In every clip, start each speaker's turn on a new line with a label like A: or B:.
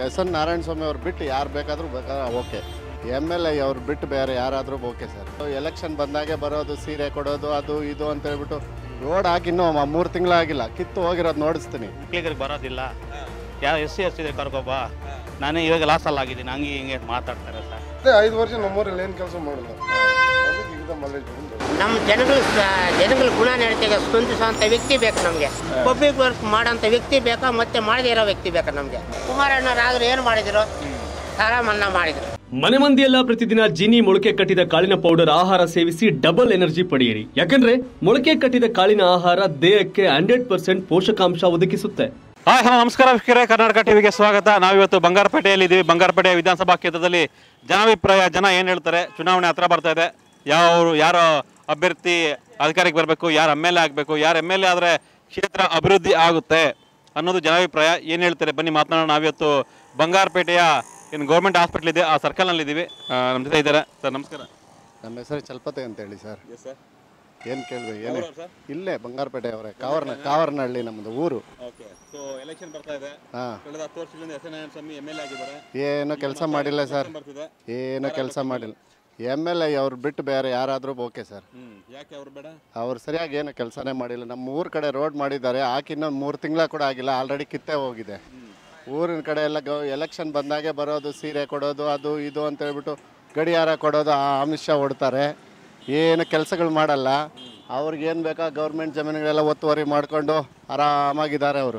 A: S N Narayana Swamy ಅವ್ರು ಬಿಟ್ಟು ಯಾರು ಬೇಕಾದರೂ ಬೇಕಾದ್ರೆ ಓಕೆ ಎಮ್ ಎಲ್ ಎ ಅವ್ರು ಬಿಟ್ಟು ಬೇರೆ ಯಾರಾದರೂ ಓಕೆ ಸರ್ ಎಲೆಕ್ಷನ್ ಬಂದಾಗೆ ಬರೋದು ಸೀರೆ ಕೊಡೋದು ಅದು ಇದು ಅಂತ ಹೇಳ್ಬಿಟ್ಟು ರೋಡ್ ಹಾಕಿ ಇನ್ನೂ ಮೂರು ತಿಂಗಳಾಗಿಲ್ಲ ಕಿತ್ತು ಹೋಗಿರೋದು ನೋಡಿಸ್ತೀನಿ
B: ಮಕ್ಳಿಗೆ ಬರೋದಿಲ್ಲ ಯಾವ ಎಸ್ ಸಿ ಎಸ್ ಇದೆ ಕರ್ಕೊಬ ನಾನೇ ಇವಾಗ ಲಾಸಲ್ಲಿ ಆಗಿದ್ದೀನಿ ಹಂಗೆ ಹಿಂಗೆ ಮಾಡ್ತಾಡ್ತಾರೆ ಸರ್
C: ಅದೇ ಐದು ವರ್ಷ ನಮ್ಮೂರಲ್ಲಿ ಏನು ಕೆಲಸ ಮಾಡಿಲ್ಲ ಅದಕ್ಕೆ ಈಗ ಮಲ್ಲೇಶ್ ಬಂದು
D: ನಮ್ಮ ಜನಗಳ ಜನಗಳ ಗುಣ ನಡತೆಗೆ ಸ್ಪಂದಿಸುವಂಥ ವ್ಯಕ್ತಿ ಬೇಕು ನಮಗೆ ಪಬ್ಲಿಕ್ ವರ್ಕ್ ಮಾಡೋಂಥ ವ್ಯಕ್ತಿ ಬೇಕಾ ಮತ್ತೆ ಮಾಡದೇ ಇರೋ ವ್ಯಕ್ತಿ ಬೇಕಾ ನಮಗೆ ಕುಮಾರಣ್ಣರಾದ್ರು ಏನು ಮಾಡಿದ್ರು ಸಾಲ ಮನ್ನಾ ಮಾಡಿದ್ರು
E: ಮನೆ ಮಂದಿಯೆಲ್ಲ ಪ್ರತಿದಿನ ಜಿನಿ ಮೊಳಕೆ ಕಟ್ಟಿದ ಕಾಳಿನ ಪೌಡರ್ ಆಹಾರ ಸೇವಿಸಿ ಡಬಲ್ ಎನರ್ಜಿ ಪಡೆಯಿರಿ ಯಾಕಂದ್ರೆ ಮೊಳಕೆ ಕಟ್ಟಿದ ಕಾಳಿನ ಆಹಾರ ದೇಹಕ್ಕೆ ಹಂಡ್ರೆಡ್ ಪರ್ಸೆಂಟ್ ಪೋಷಕಾಂಶ ಒದಗಿಸುತ್ತೆ
B: ಹಾಯ್ ಹಲೋ ನಮಸ್ಕಾರ ವೀಕ್ಷಕರೇ ಕರ್ನಾಟಕ ಟಿವಿಗೆ ಸ್ವಾಗತ ನಾವಿವತ್ತು ಬಂಗಾರಪೇಟೆಯಲ್ಲಿ ಇದ್ದೀವಿ ಬಂಗಾರಪೇಟೆ ವಿಧಾನಸಭಾ ಕ್ಷೇತ್ರದಲ್ಲಿ ಜನಾಭಿಪ್ರಾಯ ಜನ ಏನು ಹೇಳ್ತಾರೆ ಚುನಾವಣೆ ಹತ್ರ ಬರ್ತಾ ಇದೆ ಯಾವ ಯಾರು ಅಭ್ಯರ್ಥಿ ಅಧಿಕಾರಕ್ಕೆ ಬರಬೇಕು ಯಾರು ಎಮ್ ಎಲ್ ಎ ಆಗಬೇಕು ಯಾರು ಎಮ್ ಎಲ್ ಎ ಆದರೆ ಕ್ಷೇತ್ರ ಅಭಿವೃದ್ಧಿ ಆಗುತ್ತೆ ಅನ್ನೋದು ಜನಾಭಿಪ್ರಾಯ ಏನು ಹೇಳ್ತಾರೆ ಬನ್ನಿ ಮಾತನಾಡೋಣ ನಾವಿವತ್ತು ಬಂಗಾರಪೇಟೆಯ ಏನು ಗೌರ್ಮೆಂಟ್ ಹಾಸ್ಪಿಟ್ಲ್ ಇದೆ ಆ ಸರ್ಕಲ್ನಲ್ಲಿ ಇದ್ದೀವಿ ನಮ್ಮ ಜೊತೆ ಇದ್ದಾರೆ ಸರ್ ನಮಸ್ಕಾರ
A: ನಮ್ಮ ಹೆಸರು ಚಲ್ಪತೆ ಅಂತ ಹೇಳಿ ಸರ್
B: ಸರ್
A: ಏನು ಕೇಳಬೇಕು ಏನು
B: ಯಾವ್ರವ್ರು ಸರ್?
A: ಇಲ್ಲೇ ಬಂಗಾರಪೇಟೆ ಅವರೇ ಕಾವರ್ನ ಕಾವರ್ನಹಳ್ಳಿ ನಮ್ಮದು ಊರು
B: ಓಕೆ ಸೊ ಎಲೆಕ್ಷನ್ ಬರ್ತಾ ಇದೆ
A: ಹಾಂ
B: ಕಳೆದ ಹತ್ತು ವರ್ಷದಿಂದ S N Swamy M L A ಆಗಿದ್ದಾರೆ
A: ಏನೂ ಕೆಲಸ ಮಾಡಿಲ್ಲ ಸರ್
B: ಬರ್ತಿದೆ
A: ಏನೂ ಕೆಲಸ ಮಾಡಿಲ್ಲ ಎಮ್ ಎಲ್ ಎ ಅವ್ರು ಬಿಟ್ಟು ಬೇರೆ ಯಾರಾದರೂ ಓಕೆ ಸರ್
B: ಹ್ಮ್ ಯಾಕೆ ಅವ್ರು ಬೇಡ
A: ಅವ್ರು ಸರಿಯಾಗಿ ಏನು ಕೆಲಸನೇ ಮಾಡಿಲ್ಲ ನಮ್ಮ ಊರ ಕಡೆ ರೋಡ್ ಮಾಡಿದ್ದಾರೆ ಹಾಕಿ ಇನ್ನೊಂದು ಮೂರು ತಿಂಗಳ ಕೂಡ ಆಗಿಲ್ಲ ಆಲ್ರೆಡಿ ಕಿತ್ತೇ ಹೋಗಿದೆ ಊರಿನ ಕಡೆ ಎಲ್ಲ ಗೌ ಎಲೆಕ್ಷನ್ ಬಂದಾಗೆ ಬರೋದು ಸೀರೆ ಕೊಡೋದು ಅದು ಇದು ಅಂತ ಹೇಳ್ಬಿಟ್ಟು ಗಡಿಯಾರ ಕೊಡೋದು ಆ ಆಮಿಷ ಹೊಡ್ತಾರೆ ಏನು ಕೆಲಸಗಳು ಮಾಡಲ್ಲ ಅವ್ರಿಗೇನು ಬೇಕಾ ಗೌರ್ಮೆಂಟ್ ಜಮೀನುಗಳೆಲ್ಲ ಒತ್ತುವರಿ ಮಾಡಿಕೊಂಡು ಆರಾಮಾಗಿದ್ದಾರೆ ಅವರು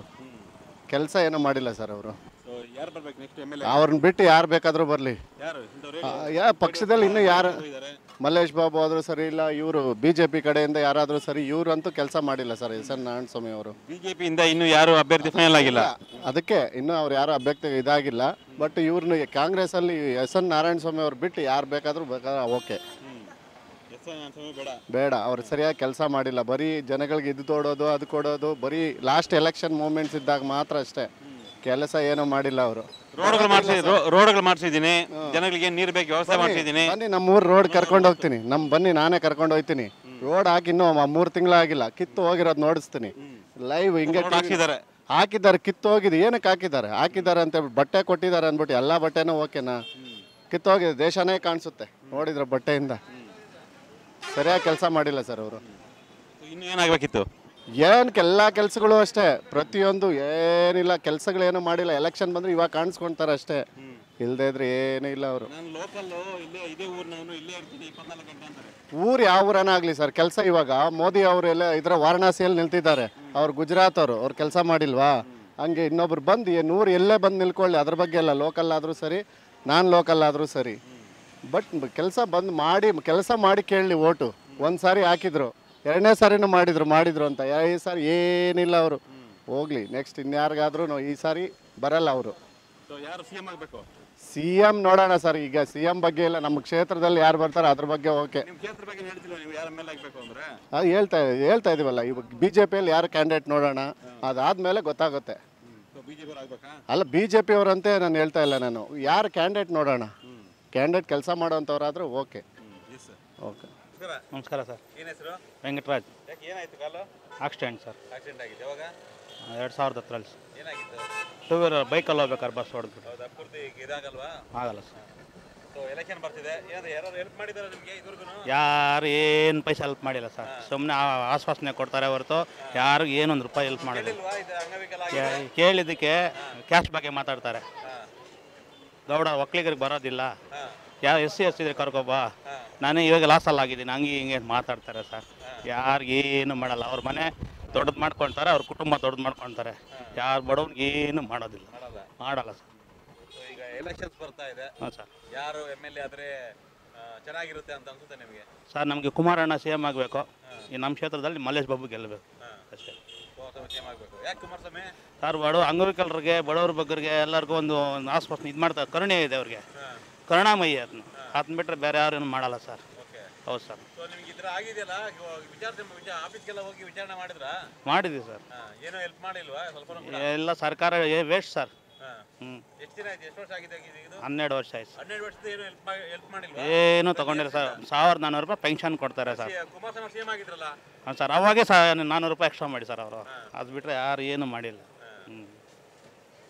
A: ಕೆಲಸ ಏನೂ ಮಾಡಿಲ್ಲ ಸರ್ ಅವರು
B: ಸೊ ಯಾರು ಬರ್ಬೇಕು ನೆಕ್ಸ್ಟ್ ಎಮ್ ಎಲ್
A: ಅವ್ರನ್ನ ಬಿಟ್ಟು ಯಾರು ಬೇಕಾದರೂ ಬರಲಿ
B: ಯಾರು ಇಂಥವ್ರು
A: ಯಾ ಪಕ್ಷದಲ್ಲಿ ಇನ್ನೂ ಯಾರು
B: ಇದ್ದಾರೆ
A: ಮಲ್ಲೇಶ್ ಬಾಬು ಆದರೂ ಸರಿ ಇಲ್ಲ ಇವರು ಬಿ ಜೆ ಪಿ ಕಡೆಯಿಂದ ಯಾರಾದರೂ ಸರಿ ಇವ್ರಂತೂ ಕೆಲಸ ಮಾಡಿಲ್ಲ sir S N Narayana Swamy ಅವರು
B: ಬಿಜೆಪಿಯಿಂದ ಇನ್ನು ಯಾರು ಅಭ್ಯರ್ಥಿ ಫೈನಲ್ ಆಗಿಲ್ಲ
A: ಅದಕ್ಕೆ ಇನ್ನೂ ಅವ್ರು ಯಾರು ಅಭ್ಯರ್ಥಿ ಇದಾಗಿಲ್ಲ ಬಟ್ ಇವ್ರನ್ನ ಕಾಂಗ್ರೆಸ್ಸಲ್ಲಿ ಎಸ್ ಎನ್ ನಾರಾಯಣ ಸ್ವಾಮಿ ಅವ್ರು ಬಿಟ್ಟು ಯಾರು ಬೇಕಾದರೂ ಬೇಕಾದ್ರೆ ಓಕೆ
B: ಬೇಡ
A: ಬೇಡ ಅವ್ರು ಸರಿಯಾಗಿ ಕೆಲಸ ಮಾಡಿಲ್ಲ ಬರೀ ಜನಗಳಿಗೆ ಇದು ತೋಡೋದು ಅದು ಕೊಡೋದು ಬರೀ ಲಾಸ್ಟ್ ಎಲೆಕ್ಷನ್ ಮೂಮೆಂಟ್ಸ್ ಇದ್ದಾಗ ಮಾತ್ರ ಅಷ್ಟೇ ಕೆಲಸ ಏನೂ ಮಾಡಿಲ್ಲ ಅವರು
B: ರೋಡ್ಗಳು ಮಾಡಿಸಿ ರೋಡ್ಗಳು ಮಾಡಿಸಿದ್ದೀನಿ ಜನಗಳಿಗೆ ನೀರು ಬೇಕು ವ್ಯವಸ್ಥೆ ಮಾಡಿಸಿದ್ದೀನಿ
A: ಬನ್ನಿ ನಮ್ಮ ಊರು ರೋಡ್ ಕರ್ಕೊಂಡು ಹೋಗ್ತೀನಿ ನಮ್ಮ ಬನ್ನಿ ನಾನೇ ಕರ್ಕೊಂಡು ಹೋಗ್ತೀನಿ ರೋಡ್ ಹಾಕಿ ಇನ್ನೂ ಮೂರು ತಿಂಗಳಾಗಿಲ್ಲ ಕಿತ್ತು ಹೋಗಿರೋದು ನೋಡಿಸ್ತೀನಿ ಲೈವ್ ಹಿಂಗೆ
B: ರೋಡ್ ಹಾಕ್ಸಿದ್ದಾರೆ
A: ಹಾಕಿದ್ದಾರೆ ಕಿತ್ತು ಹೋಗಿದೆ ಏನಕ್ಕೆ ಹಾಕಿದ್ದಾರೆ ಹಾಕಿದ್ದಾರೆ ಅಂತ ಹೇಳ್ಬಿಟ್ಟು ಬಟ್ಟೆ ಕೊಟ್ಟಿದ್ದಾರೆ ಅಂದ್ಬಿಟ್ಟು ಎಲ್ಲ ಬಟ್ಟೆನೂ ಓಕೆನಾ ಕಿತ್ತು ಹೋಗಿದೆ ದೇಶನೇ ಕಾಣಿಸುತ್ತೆ ನೋಡಿದ್ರೆ ಬಟ್ಟೆಯಿಂದ ಸರಿಯಾಗಿ ಕೆಲಸ ಮಾಡಿಲ್ಲ ಸರ್ ಅವರು
B: ಇನ್ನು ಏನಾಗಬೇಕಿತ್ತು
A: ಏನಕ್ಕೆ ಎಲ್ಲ ಕೆಲಸಗಳು ಅಷ್ಟೇ ಪ್ರತಿಯೊಂದು ಏನಿಲ್ಲ ಕೆಲಸಗಳೇನು ಮಾಡಿಲ್ಲ ಎಲೆಕ್ಷನ್ ಬಂದ್ರೆ ಇವಾಗ ಕಾಣಿಸ್ಕೊಳ್ತಾರೆ ಅಷ್ಟೇ ಇಲ್ಲದೇ ಇದ್ರೆ ಏನೂ ಇಲ್ಲ ಅವರು
B: ನಾನು ಲೋಕಲ್ ಇಲ್ಲೇ ಇದೇ ಊರಿನವನು ಇಲ್ಲೇ ಇರ್ತೀನಿ ಇಪ್ಪತ್ನಾಲ್ಕು ಗಂಟೆ ಅಂತಾರೆ
A: ಊರು ಯಾವ ಊರನ್ನ ಆಗಲಿ ಸರ್ ಕೆಲಸ ಇವಾಗ ಮೋದಿ ಅವರು ಎಲ್ಲ ಇದರ ವಾರಣಾಸಿಯಲ್ಲಿ ನಿಲ್ತಿದ್ದಾರೆ ಅವ್ರು ಗುಜರಾತ್ ಅವರು ಅವ್ರು ಕೆಲಸ ಮಾಡಿಲ್ವಾ ಹಂಗೆ ಇನ್ನೊಬ್ರು ಬಂದು ಏನು ಊರು ಎಲ್ಲೇ ಬಂದು ನಿಲ್ಕೊಳ್ಳಿ ಅದ್ರ ಬಗ್ಗೆ ಎಲ್ಲ ಲೋಕಲ್ ಆದರೂ ಸರಿ ನಾನ್ ಲೋಕಲ್ ಆದರೂ ಸರಿ ಬಟ್ ಕೆಲಸ ಬಂದು ಮಾಡಿ ಕೆಲಸ ಮಾಡಿ ಕೇಳಲಿ ಓಟು ಒಂದು ಸಾರಿ ಹಾಕಿದ್ರು ಎರಡನೇ ಸಾರಿನೂ ಮಾಡಿದ್ರು ಮಾಡಿದ್ರು ಅಂತ ಈ ಸಾರಿ ಏನಿಲ್ಲ ಅವರು ಹೋಗ್ಲಿ ನೆಕ್ಸ್ಟ್ ಇನ್ಯಾರಿಗಾದ್ರೂ ಈ ಸಾರಿ ಬರಲ್ಲ ಅವರು
B: ಸೊ ಯಾರು ಸಿ ಎಂ ಆಗಬೇಕು
A: ಸಿ ಎಮ್ ನೋಡೋಣ ಸರ್ ಈಗ ಸಿ ಎಮ್ ಬಗ್ಗೆ ಇಲ್ಲ ನಮ್ಮ ಕ್ಷೇತ್ರದಲ್ಲಿ ಯಾರು ಬರ್ತಾರೆ ಅದ್ರ ಬಗ್ಗೆ ಓಕೆ
B: ನಿಮ್ಮ ಕ್ಷೇತ್ರ ಬಗ್ಗೆ ಹೇಳ್ತಿಲ್ಲ ನೀವು ಯಾರ ಮೇಲೆ ಆಗಬೇಕು ಅಂದ್ರೆ
A: ಅದು ಹೇಳ್ತಾ ಹೇಳ್ತಾ ಇದೀವಲ್ಲ ಇವಾಗ ಬಿ ಜೆ ಪಿಯಲ್ಲಿ ಯಾರು ಕ್ಯಾಂಡಿಡೇಟ್ ನೋಡೋಣ ಅದಾದಮೇಲೆ ಗೊತ್ತಾಗುತ್ತೆ
B: ಸೊ ಬಿಜೆಪಿ ಆಗ್ಬೇಕಾ
A: ಅಲ್ಲ ಬಿ ಜೆ ಪಿಯವರಂತೆ ನಾನು ಹೇಳ್ತಾ ಇಲ್ಲ ನಾನು ಯಾರು ಕ್ಯಾಂಡಿಡೇಟ್ ನೋಡೋಣ ಕ್ಯಾಂಡಿಡೇಟ್ ಕೆಲಸ ಮಾಡೋವಂಥವ್ರಾದ್ರೂ ಓಕೆ
B: ಎಸ್
A: ಓಕೆ
B: ನಮಸ್ಕಾರ
F: ನಮಸ್ಕಾರ ಸರ್
B: ಏನು ಹೆಸರು
F: ವೆಂಕಟರಾಜ್
B: ಯಾಕೆ ಏನಾಯ್ತು ಕಾಲು
F: ಆಕ್ಸಿಡೆಂಟ್ ಸರ್
B: ಆಕ್ಸಿಡೆಂಟ್ ಆಗಿದೆ ಯಾವಾಗ
F: ಎರಡು ಸಾವಿರದ ಹತ್ತರಲ್ಲಿ
B: ಏನಾಗಿತ್ತು
F: ಟೂ ವೀಲರ್ ಬೈಕಲ್ಲಿ ಹೋಗ್ಬೇಕಾದ್ರೆ ಬಸ್ ಹೊಡೆದ್ಬಿಟ್ಟು
B: ಹೌದಾ ಪೂರ್ತಿ ಇದಾಗಲ್ವಾ
F: ಆಗಲ್ಲ ಸರ್
B: ಸೊ ಎಲೆಕ್ಷನ್ ಬರ್ತಿದೆ ಏನಾದ್ರು ಯಾರು ಹೆಲ್ಪ್ ಮಾಡಿದಾರೆ ನಿಮಗೆ ಇದುವರೆಗೂ
F: ಯಾರು ಏನು ಪೈಸೆ ಹೆಲ್ಪ್ ಮಾಡಿಲ್ಲ ಸರ್ ಸುಮ್ಮನೆ ಆಶ್ವಾಸನೆ ಕೊಡ್ತಾರೆ ಹೊರತು ಯಾರು ಏನೊಂದು ರೂಪಾಯಿ ಹೆಲ್ಪ್ ಮಾಡಿಲ್ಲ
B: ಇಲ್ವಾ ಇದು ಅಂಗವಿಕಲ
F: ಕೇ- ಕೇಳಿದ್ದಕ್ಕೆ ಕ್ಯಾಶ್ ಬಗ್ಗೆ ಮಾತಾಡ್ತಾರೆ ಗೌಡ ಒಕ್ಕಲಿಗರಿಗೆ ಬರೋದಿಲ್ಲ ಯಾವ ಎಸ್ ಸಿ ಎಸ್ ಇದ್ರೆ ಕರ್ಕೊಬ ನಾನೇ ಇವಾಗ ಲಾಸಲ್ಲಿ ಆಗಿದ್ದೀನಿ ಹಂಗೆ ಹಿಂಗೆ ಮಾತಾಡ್ತಾರೆ ಸರ್ ಯಾರಿಗೆ ಏನು ಮಾಡಲ್ಲ ಅವ್ರ ಮನೆ ದೊಡ್ಡದು ಮಾಡ್ಕೊಳ್ತಾರೆ ಅವ್ರ ಕುಟುಂಬ ದೊಡ್ಡದು ಮಾಡ್ಕೊಳ್ತಾರೆ ಯಾರು ಬಡವ್ರಿಗೆ ಏನು ಮಾಡೋದಿಲ್ಲ ಮಾಡಲ್ಲ ಸರ್
B: ಸೊ ಈಗ ಎಲೆಕ್ಷನ್ಸ್ ಬರ್ತಾ ಇದೆ
F: ಹಾಂ ಸರ್
B: ಯಾರು ಎಮ್ ಎಲ್ ಎ ಆದ್ರೆ ಆ, ಚೆನ್ನಾಗಿರುತ್ತೆ ಅಂತ ಅನ್ಸುತ್ತೆ ನಿಮಗೆ
F: ಸರ್ ನಮಗೆ ಕುಮಾರಣ್ಣ ಸಿ ಎಮ್ ಆಗಬೇಕು ಈ ನಮ್ಮ ಕ್ಷೇತ್ರದಲ್ಲಿ ಮಲ್ಲೇಶ್ ಬಾಬು ಗೆಲ್ಲಬೇಕು ಅಷ್ಟೇ
B: ಕುಮಾರಸ್ವಾಮಿ ಸಿಎಂ ಆಗಬೇಕು ಯಾಕೆ ಕುಮಾರಸ್ವಾಮಿ
F: ಸರ್ ಬಡ ಅಂಗವಿಕಲರಿಗೆ ಬಡವ್ರ ಬಗ್ಗರಿಗೆ ಎಲ್ಲರಿಗೂ ಒಂದು ಒಂದು ಆಸ್ಪಾಸ್ನ ಇದು ಮಾಡ್ತಾರೆ ಕರುಣೆ ಇದೆ ಅವ್ರಿಗೆ ಕರುಣಾಮಯಿ ಅದನ್ನ ಅದನ್ನ ಬಿಟ್ಟರೆ ಬೇರೆ ಯಾರೇನು ಮಾಡಲ್ಲ ಸರ್
B: ಓಕೆ
F: ಹೌದು ಸರ್
B: ಸೊ ನಿಮ್ಗೆ ಇದ್ರ ಆಗಿದೆಯಲ್ಲ ಇವಾಗ ವಿಚಾರ ವಿಚಾರ ಆಫೀಸ್ಗೆಲ್ಲ ಹೋಗಿ ವಿಚಾರಣೆ ಮಾಡಿದ್ರಾ
F: ಮಾಡಿದ್ವಿ ಸರ್
B: ಹಾ, ಏನೋ ಹೆಲ್ಪ್ ಮಾಡಿಲ್ವಾ ಸ್ವಲ್ಪ
F: ಎಲ್ಲ ಸರ್ಕಾರ ವೇಸ್ಟ್ ಸರ್
B: ಹಾಂ
F: ಹ್ಞೂ
B: ಎಷ್ಟು ದಿನ ಆಯ್ತು ಎಷ್ಟು ವರ್ಷ ಆಗಿದೆ ಇದು ಇದು
F: ಹನ್ನೆರಡು ವರ್ಷ ಆಯ್ತು ಸರ್
B: ಹನ್ನೆರಡು ವರ್ಷದ ಏನು ಹೆಲ್ಪ್ ಹೆಲ್ಪ್ ಮಾಡಿಲ್ವಾ
F: ಏನು ತೊಗೊಂಡಿಲ್ಲ ಸರ್ ಸಾವಿರದ ನಾನ್ನೂರು ರೂಪಾಯಿ ಪೆನ್ಷನ್ ಕೊಡ್ತಾರೆ ಸರ್
B: ಕುಮಾರಸ್ವಾಮಿ ಸಿಎಂ ಆಗಿದ್ರಲ್ಲ
F: ಹಾಂ ಸರ್ ಅವಾಗೇ ಸರ್ ನಾನ್ನೂರು ರೂಪಾಯಿ ಎಕ್ಸ್ಟ್ರಾ ಮಾಡಿ ಸರ್ ಅವರು ಅದು ಬಿಟ್ಟರೆ ಯಾರು ಏನು ಮಾಡಿಲ್ಲ ಹ್ಞೂ
B: ಸೊ ಈಗ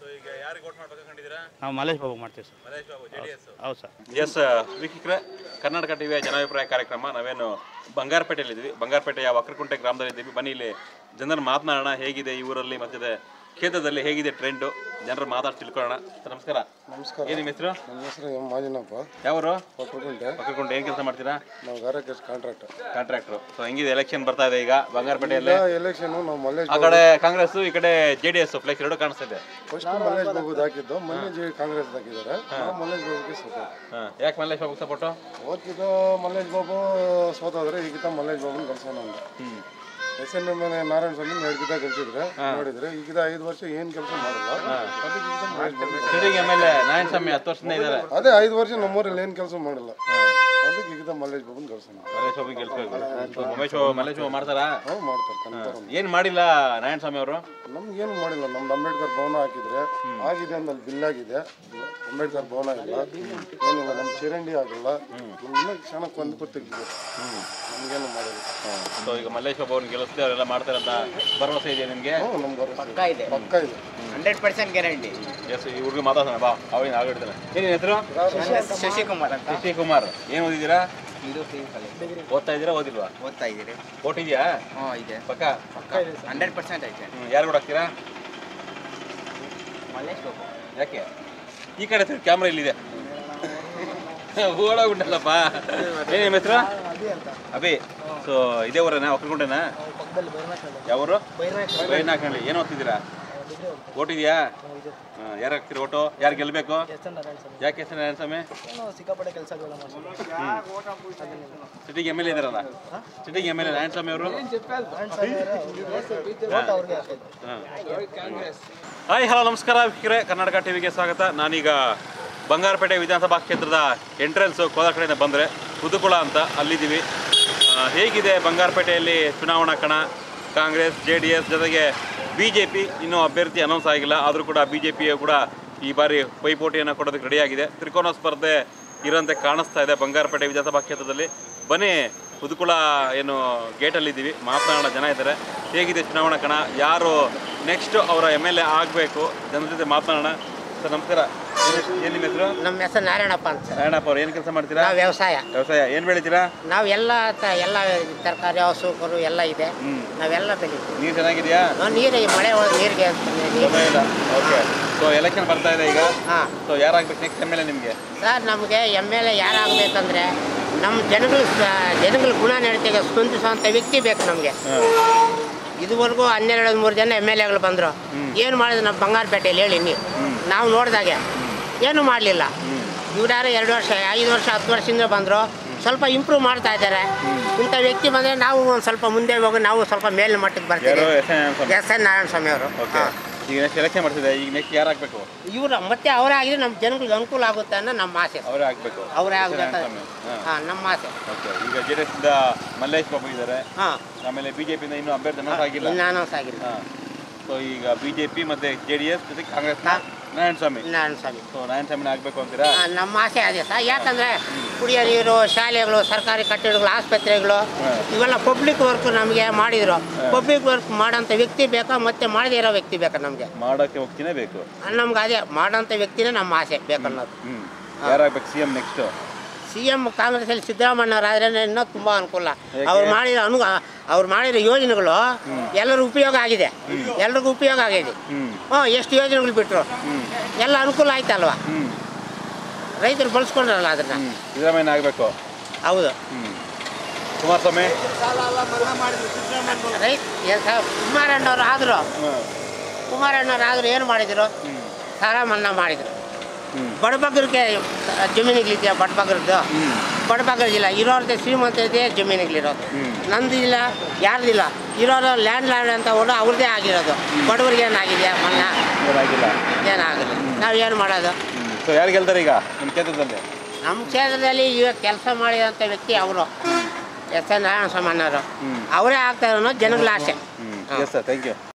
B: ಯಾರಿಗೆ ವೋಟ್ ಮಾಡ್ಬೇಕಂಡಿದ್ದೀರಾ
F: ನಾವು ಮಲೇಶ್ ಬಾಬು ಮಾಡ್ತೀವಿ sir
B: Mahesh Babu J D S
F: ಹೌದು ಸರ್
B: ಎಸ್ ವೀಕ್ಷಕರೇ ಕರ್ನಾಟಕ ಟಿವಿಯ ಜನಾಭಿಪ್ರಾಯ ಕಾರ್ಯಕ್ರಮ ನಾವೇನು ಬಂಗಾರಪೇಟೆಯಲ್ಲಿದ್ದೀವಿ ಬಂಗಾರಪೇಟೆಯ ವಕ್ರಕುಂಟೆ ಗ್ರಾಮದಲ್ಲಿದ್ದೀವಿ ಬನ್ನಿ ಇಲ್ಲಿ ಜನರು ಮಾತನಾಡೋಣ ಹೇಗಿದೆ ಈ ಊರಲ್ಲಿ ಮತ್ತೆ ಕ್ಷೇತ್ರದಲ್ಲಿ ಹೇಗಿದೆ ಟ್ರೆಂಡು ಜನರು ಮಾತಾಡಿ ತಿಳ್ಕೊಳ್ಳೋಣ ಸರ್, ನಮಸ್ಕಾರ
C: ನಮಸ್ಕಾರ
B: ಏನು ನಿಮ್ಮ ಹೆಸರು
C: ನಮ್ಮ ಹೆಸರು ಎಂ ಮಾಜಿನಪ್ಪ
B: ಯಾವರು
C: ಕೊಟ್ಟರುಗುಂಟೆ
B: ವಕ್ರಕುಂಟೆ ಏನು ಕೆಲಸ ಮಾಡ್ತೀರಾ
C: ನಾವು ಗಾರಕ್ಕೆ ಕಾಂಟ್ರಾಕ್ಟ್
B: ಕಾಂಟ್ರಾಕ್ಟ್ರು ಸೊ ಹೆಂಗಿದೆ ಎಲೆಕ್ಷನ್ ಬರ್ತಾ ಇದೆ ಈಗ ಬಂಗಾರಪೇಟೆಯಲ್ಲಿ
C: ಎಲೆಕ್ಷನ್ ನಾವು ಮಲ್ಲೇಶ್
B: ಆ ಕಡೆ ಕಾಂಗ್ರೆಸ್ ಈ ಕಡೆ ಜೆ ಡಿ ಎಸ್ ಫ್ಲೆಕ್ಸ್ ಎರಡು ಕಾಣಿಸ್ತಾ ಇದೆ
C: ಫಸ್ಟ್ ಮಲ್ಲೇಶ್ ಬಾಬುದ್ ಹಾಕಿದ್ದು ಮೊನ್ನೆ ಜೆ ಕಾಂಗ್ರೆಸ್ ಹಾಕಿದ್ದಾರೆ ನಾವು ಮಲ್ಲೇಶ್ ಬಾಬುಗೆ ಸಪೋರ್ಟ್
B: ಹಾಂ ಯಾಕೆ ಮಲ್ಲೇಶ್ ಬಾಬು ಸಪೋರ್ಟು
C: ಓದ್ಕಿದ್ದು ಮಲ್ಲೇಶ್ ಬಾಬು ಸೋತೋದ್ರೆ ಈಗಿತ ಮಲ್ಲೇಶ್ ಬಾಬುನ ಕಳ್ಸೋಣ ಅಂತ
B: ಹ್ಞೂ
C: S N M Narayana Swamy ನಡ್ಕಿದ್ದ ಕಳ್ಸಿದ್ರೆ ನೋಡಿದ್ರೆ ಈಗಿದ ಐದು ವರ್ಷ ಏನ್ ಕೆಲಸ ಮಾಡಲ್ಲ ಅದಕ್ಕೆ ಈಗಿದ Mallesh Babu
B: sitting M L A Narayana Swamy ಹತ್ತು ವರ್ಷದಿಂದ ಇದ್ದಾರೆ
C: ಅದೇ ಐದು ವರ್ಷ ನಮ್ಮೂರಲ್ಲಿ ಏನ್ ಕೆಲಸ ಮಾಡಲ್ಲ ಅದಕ್ಕೆ ಈಗಿದ ಮಲ್ಲೇಶ್ ಬಾಬುನ ಕಳ್ಸೋಣ
B: ಮಲ್ಲೇಶ್ ಬಾಬು ಗೆಲ್ಸ್ಬೇಕು ಉಮೇಶ್ ಬಾಬು ಮಲ್ಲೇಶ್ ಬಾಬು ಮಾಡ್ತಾರಾ
C: ನಾವು ಮಾಡ್ತಾರೆ ಕನ್ಫರ್ಮ್
B: ಏನು ಮಾಡಿಲ್ಲ ನಾರಾಯಣ ಸ್ವಾಮಿ ಅವರು
C: ನಮ್ಗೇನು ಮಾಡಿಲ್ಲ ನಮ್ದು ಅಂಬೇಡ್ಕರ್ ಭವನ ಹಾಕಿದ್ರೆ ಆಗಿದೆ ಅಂದಲ್ಲಿ ಬಿಲ್ ಆಗಿದೆ ಅಂಬೇಡ್ಕರ್ ಭವನ ಇಲ್ಲ ಏನಿಲ್ಲ ನಮ್ಮ ಚರಂಡಿ ಆಗಿಲ್ಲ ನಮ್ಗಿನ್ನ ಕ್ಷಣಕ್ಕೆ ಒಂದು ಕೊಟ್ಟು ತೆಗ್ದಿದೆ ನಮ್ಗೇನು ಮಾಡಿಲ್ಲ
B: ಸೊ ಈಗ ಮಲ್ಲೇಶ್ ಬಾಬು ಅವ್ರನ್ನ ಗೆಲ್ಲಿಸ್ದೆ ಅವರೆಲ್ಲ ಮಾಡ್ತಾರೆ ಅಂತ ಭರವಸೆ ಇದೆ ನಿಮಗೆ
C: ಹ್ಞೂ ನಮ್ಗೆ ಭರವಸೆ
D: ಪಕ್ಕ ಇದೆ
C: ಪಕ್ಕ ಇದೆ
D: ಹಂಡ್ರೆಡ್ ಪರ್ಸೆಂಟ್ ಗ್ಯಾರಂಟಿ
B: ಎಸ್ ಈ ಹುಡುಗ ಮಾತಾಡ್ತಾನೆ ಬಾ ಅವೇನು ಆಗಿಡ್ತಾನೆ ಏನು ಹೆಸರು
D: ಶಶಿಕುಮಾರ್ ಅಂತ
B: ಶಶಿ ಕುಮಾರ್ ಏನು ಓದಿದ್ದೀರಾ ಓದ್ತಾ ಇದ್ದೀರಾ ಓದಿಲ್ವಾ
D: ಓದ್ತಾ ಇದ್ದೀರಿ
B: ಓಟ್ ಇದೆಯಾ
D: ಹ್ಞೂ ಇದೆ
B: ಪಕ್ಕ
D: ಹಂಡ್ರೆಡ್ ಪರ್ಸೆಂಟ್ ಐತೆ
B: ಹ್ಮ್, ಯಾರು ಕೂಡ ಹಾಕ್ತೀರಾ
D: ಮಲ್ಲೇಶ್ ಬಾಬು
B: ಯಾಕೆ ಈ ಕಡೆ ಕ್ಯಾಮ್ರಾ ಇಲ್ಲಿದೆ ಓಡೋಗ್ಬಿಟ್ಟಲ್ಲಪ್ಪ ಏನು ನಿಮ್ಮ ಹೆಸರು ಅಭಿ ಸೊ ಇದೇ ಊರೇನಾ ಒಕ್ಕಲ್ಕೊಂಡೇನಾ ಯಾವರು ಬೈನಾಕಳ್ಳಿ ಏನು ಓದ್ತಿದ್ದೀರಾ ಓಟ್ ಇದೆಯಾ ಯಾರು ಹಾಕ್ತೀರಿ ಓಟು ಯಾರು ಗೆಲ್ಲಬೇಕು ಯಾಕೆ ಹೆಸರು ನಾರಾಯಣ ಸ್ವಾಮಿ
G: ಸಿಕ್ಕಾಪಟ್ಟೆ ಕೆಲಸಗಳು
B: ಸಿಟಿಗೆ ಎಮ್ ಎಲ್ ಎ ಇದಾರಲ್ಲ ಸಿಟಿಗೆ M L A Narayana Swamy ಅವರು ಹಾಯ್ ಹಲೋ ನಮಸ್ಕಾರ ವೀಕ್ಷಕರೇ ಕರ್ನಾಟಕ ಟಿವಿಗೆ ಸ್ವಾಗತ ನಾನೀಗ ಬಂಗಾರಪೇಟೆ ವಿಧಾನಸಭಾ ಕ್ಷೇತ್ರದ ಎಂಟ್ರೆನ್ಸು ಕೋಲಾರ ಕಡೆಯಿಂದ ಬಂದರೆ ಕುದುಕುಳ ಅಂತ ಅಲ್ಲಿದ್ದೀವಿ ಆ, ಹೇಗಿದೆ ಬಂಗಾರಪೇಟೆಯಲ್ಲಿ ಚುನಾವಣಾ ಕಣ ಕಾಂಗ್ರೆಸ್ ಜೆ ಡಿ ಎಸ್ ಜೊತೆಗೆ ಬಿ ಜೆ ಪಿ ಇನ್ನೂ ಅಭ್ಯರ್ಥಿ ಅನೌನ್ಸ್ ಆಗಿಲ್ಲ ಆದರೂ ಕೂಡ ಬಿ ಜೆ ಪಿಯು ಕೂಡ ಈ ಬಾರಿ ಪೈಪೋಟಿಯನ್ನು ಕೊಡೋದಕ್ಕೆ ರೆಡಿಯಾಗಿದೆ ತ್ರಿಕೋನ ಸ್ಪರ್ಧೆ ಇರೋಂತೆ ಕಾಣಿಸ್ತಾ ಇದೆ ಬಂಗಾರಪೇಟೆ ವಿಧಾನಸಭಾ ಕ್ಷೇತ್ರದಲ್ಲಿ ಬನ್ನಿ ಕುದುಕುಳ ಏನು ಗೇಟಲ್ಲಿದ್ದೀವಿ ಮಾತನಾಡೋ ಜನ ಇದ್ದಾರೆ ಹೇಗಿದೆ ಚುನಾವಣಾ ಕಣ ಯಾರು ನೆಕ್ಸ್ಟ್ ಅವರ ಎಮ್ ಎಲ್ ಎ ಆಗಬೇಕು ಜನರ ಜೊತೆ ಮಾತನಾಡೋಣ ಸರ್ ನಮಸ್ಕಾರ ಏನು ನಿಮ್ಮ ಹೆಸರು
D: ನಮ್ಮ ಹೆಸರು ನಾರಾಯಣಪ್ಪ ಅಂತ ಸರ್
B: ನಾರಾಯಣಪ್ಪ ಅವ್ರು ಏನು ಕೆಲಸ ಮಾಡ್ತೀರಾ
D: ನಾವು ವ್ಯವಸಾಯ
B: ವ್ಯವಸಾಯ ಏನು ಬೆಳಿತೀರಾ
D: ನಾವು ಎಲ್ಲ ತ- ಎಲ್ಲ ತರಕಾರಿ ಹಸುಕರು ಎಲ್ಲ ಇದೆ ನಾವೆಲ್ಲ ಬೆಳಿತೀವಿ
B: ನೀರು ಚೆನ್ನಾಗಿದೆಯಾ
D: ನಾವು ನೀರು ಮಳೆ ಒಳಗೆ ನೀರಿಗೆ
B: ತೊಂದರೆ ಇಲ್ಲ ಓಕೆ ಸೊ ಎಲೆಕ್ಷನ್ ಬರ್ತಾ ಇದೆ ಈಗ
D: ಹಾಂ
B: ಸೊ ಯಾರಾಗಬೇಕು ನೆಕ್ಸ್ಟ್ ಎಮ್ ಎಲ್ ಎ ನಿಮಗೆ
D: ಸರ್ ನಮಗೆ ಎಮ್ ಎಲ್ ಎ ಯಾರಾಗಬೇಕಂದ್ರೆ ನಮ್ಮ ಜನಗಳ ಜನಗಳ ಗುಣ ನಡತೆಗೆ ಸ್ಪಂದಿಸುವಂಥ ವ್ಯಕ್ತಿ ಬೇಕು ನಮಗೆ ಇದುವರೆಗೂ ಹನ್ನೆರಡು ಮೂರು ಜನ ಎಮ್ ಎಲ್ ಎಗಳು ಬಂದರು ಏನು ಮಾಡಿದ್ರು ನಮ್ಮ ಬಂಗಾರಪೇಟೆಯಲ್ಲಿ ಹೇಳಿ ನೀವು ನಾವು ನೋಡಿದಾಗೆ ಏನು ಮಾಡಲಿಲ್ಲ ಇವ್ರ್ಯಾರು ಎರಡು ವರ್ಷ ಐದು ವರ್ಷ ಹತ್ತು ವರ್ಷದಿಂದ ಬಂದರು ಸ್ವಲ್ಪ ಇಂಪ್ರೂವ್ ಮಾಡ್ತಾ ಇದ್ದಾರೆ ಇಂಥ ವ್ಯಕ್ತಿ ಬಂದರೆ ನಾವು ಒಂದು ಸ್ವಲ್ಪ ಮುಂದೆ ಹೋಗಿ ನಾವು ಸ್ವಲ್ಪ ಮೇಲಿನ ಮಟ್ಟಕ್ಕೆ
B: ಯಾರು
D: ಬರ್ತೀವಿ
B: S N
D: S N Narayana Swamy ಅವರು
B: ಓಕೆ ಈಗ ನೆಕ್ಸ್ಟ್ ಎಲೆಕ್ಷನ್ ಮಾಡ್ತಿದೆ ಈಗ ನೆಕ್ಸ್ಟ್ ಯಾರು ಆಗಬೇಕು
D: ಇವರು ಮತ್ತೆ ಅವರೇ ಆಗಿದ್ರೆ ನಮ್ಮ ಜನಗಳಿಗೆ ಅನುಕೂಲ ಆಗುತ್ತೆ ಅನ್ನೋ ನಮ್ಮ ಆಸೆ
B: ಅವರೇ ಆಗಬೇಕು
D: ಅವರೇ ಆಗಬೇಕು
B: ಹಾಂ
D: ಹಾಂ ನಮ್ಮ ಆಸೆ
B: ಓಕೆ ಈಗ ಜೆ ಡಿ ಎಸ್ ಇಂದ ಮಲ್ಲೇಶ್ ಬಾಬು ಇದ್ದಾರೆ
D: ಹಾಂ
B: ಆಮೇಲೆ ಬಿಜೆಪಿಯಿಂದ ಇನ್ನೂ ಅಭ್ಯರ್ಥಿ ಅನೌನ್ಸ್ ಆಗಿಲ್ಲ
D: ಇನ್ನು ಅನೌನ್ಸ್ ಆಗಿಲ್ಲ
B: ಹಾಂ ಸೊ ಈಗ ಬಿಜೆಪಿ ಮತ್ತೆ ಜೆ ಡಿ ಎಸ್ ಜೊತೆಗೆ ಕಾಂಗ್ರೆಸ್
D: ಹಾ.
B: ನಾರಾಯಣ ಸ್ವಾಮಿ
D: ನಾರಾಯಣ ಸ್ವಾಮಿ
B: ಸೊ ನಾರಾಯಣ ಸ್ವಾಮಿನ ಆಗಬೇಕು ಅಂತೀರಾ
D: ಆ, ನಮ್ಮ ಆಸೆ ಅದೇ ಸರ್ ಯಾಕಂದರೆ ಕುಡಿಯೋ ನೀರು ಶಾಲೆಗಳು ಸರ್ಕಾರಿ ಕಟ್ಟಡಗಳು ಆಸ್ಪತ್ರೆಗಳು ಇವೆಲ್ಲ ಪಬ್ಲಿಕ್ ವರ್ಕ್ ನಮಗೆ ಮಾಡಿದ್ರು ಪಬ್ಲಿಕ್ ವರ್ಕ್ ಮಾಡೋಂಥ ವ್ಯಕ್ತಿ ಬೇಕಾ ಮತ್ತೆ ಮಾಡದೇ ಇರೋ ವ್ಯಕ್ತಿ ಬೇಕಾ ನಮಗೆ
B: ಮಾಡೋಕ್ಕೆ ಹೋಗ್ತೀನೇ ಬೇಕು
D: ನಮ್ಗೆ ಅದೇ ಮಾಡೋಂಥ ವ್ಯಕ್ತಿನೇ ನಮ್ಮ ಆಸೆ ಬೇಕನ್ನೋದು
B: ಹ್ಞೂ ಯಾರಾಗಬೇಕು C M next
D: C M ಕಾಂಗ್ರೆಸ್ಸಲ್ಲಿ ಸಿದ್ದರಾಮಯ್ಯವ್ರಾದ್ರೆ ಇನ್ನೂ ತುಂಬ ಅನುಕೂಲ ಅವ್ರು ಮಾಡಿರೋ ಅನು ಅವ್ರು ಮಾಡಿರೋ ಯೋಜನೆಗಳು ಎಲ್ಲರಿಗೂ ಉಪಯೋಗ ಆಗಿದೆ ಎಲ್ರಿಗೂ ಉಪಯೋಗ ಆಗಿದೆ
B: ಹ್ಞೂ
D: ಹ್ಞೂ ಎಷ್ಟು ಯೋಜನೆಗಳು ಬಿಟ್ಟರು ಎಲ್ಲ ಅನುಕೂಲ ಆಯ್ತಲ್ವಾ
B: ಹ್ಞೂ
D: ರೈತರು ಬಳಸ್ಕೊಂಡ್ರಲ್ಲ ಅದನ್ನ
B: ಹ್ಞೂ ಸಿದ್ದರಾಮಯ್ಯನ ಆಗಬೇಕು
D: ಹೌದು
B: ಹ್ಞೂ ಕುಮಾರಸ್ವಾಮಿ
D: ರೈತ ಏನ್ ಸರ್ ಕುಮಾರಣ್ಣವ್ರು ಆದರು
B: ಹಾಂ
D: ಕುಮಾರಣ್ಣವ್ರು ಆದರೂ ಏನು ಮಾಡಿದರು
B: ಹ್ಞೂ
D: ಸಾಲ ಮನ್ನಾ ಮಾಡಿದರು
B: ಹ್ಞೂ
D: ಬಡಬಗ್ಗರಿಗೆ ಜಮೀನುಗಳಿದೆಯಾ ಬಡಬಗ್ರದ್ದು ಬಡಬಗ್ಗರಿಲ್ಲ ಇರೋರ್ದೆ ಶ್ರೀಮಂತ ಇದೆ ಜಮೀನುಗಳಿರೋದು ನಂದು ಇಲ್ಲ ಯಾರ್ದಿಲ್ಲ ಇರೋರು ಲ್ಯಾಂಡ್ ಲ್ಯಾಂಡ್ ಅಂತ ಹೊಡು ಅವ್ರದ್ದೇ ಆಗಿರೋದು ಬಡವರಿಗೆ ಏನಾಗಿದೆ ಮನ್ನಾ
B: ಏನಾಗಿಲ್ಲ
D: ಏನಾಗಲಿ ನಾವೇನು ಮಾಡೋದು
B: ಹ್ಞೂ ಸೊ ಯಾರು ಗೆಲ್ತಾರೆ ಈಗ ನಿಮ್ಮ ಕ್ಷೇತ್ರದಲ್ಲಿ
D: ನಮ್ಮ ಕ್ಷೇತ್ರದಲ್ಲಿ ಇವಾಗ ಕೆಲಸ ಮಾಡಿದಂಥ ವ್ಯಕ್ತಿ ಅವರು ಎಸ್ ಎನ್ ನಾರಾಯಣ ಸ್ವಾಮಣ್ಣವರು ಅವರೇ ಆಗ್ತಾರೆ ಅನ್ನೋದು ಜನಗಳ ಆಸೆ
B: ಹ್ಞೂ ಎಸ್ ಸರ್ ಥ್ಯಾಂಕ್ ಯು